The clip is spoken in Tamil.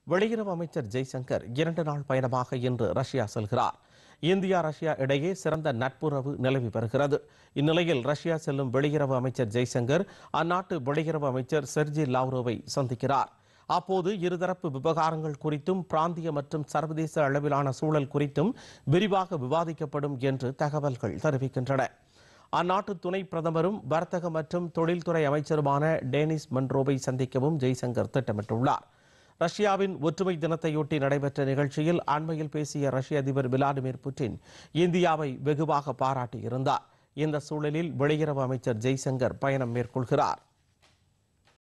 வெளியுறவு அமைச்சர் ஜெய்சங்கர் இரண்டு நாள் பயணமாக இன்று ரஷ்யா செல்கிறார் இந்தியா ரஷ்யா இடையே சிறந்த நட்புறவு நிலவி வருகிறது இந்நிலையில் ரஷ்யா செல்லும் வெளியுறவு அமைச்சர் ஜெய்சங்கர் அந்நாட்டு வெளியுறவு அமைச்சர் செர்ஜி லாவ்ரோவை சந்திக்கிறார் அப்போது இருதரப்பு விவகாரங்கள் குறித்தும் பிராந்திய மற்றும் சர்வதேச அளவிலான சூழல் குறித்தும் விரிவாக விவாதிக்கப்படும் என்று தகவல்கள் தெரிவிக்கின்றன அந்நாட்டு துணை பிரதமரும் வர்த்தக மற்றும் தொழில்துறை அமைச்சருமான டேனிஸ் மன்ரோவை சந்திக்கவும் ஜெய்சங்கர் திட்டமிட்டுள்ளார் ரஷ்யாவின் ஒற்றுமை தினத்தையொட்டி நடைபெற்ற நிகழ்ச்சியில் அண்மையில் பேசிய ரஷ்ய அதிபர் விளாடிமிர் புட்டின் இந்தியாவை வெகுவாக பாராட்டியிருந்தார் இந்த சூழலில் வெளியுறவு அமைச்சர் ஜெய்சங்கர் பயணம் மேற்கொள்கிறார்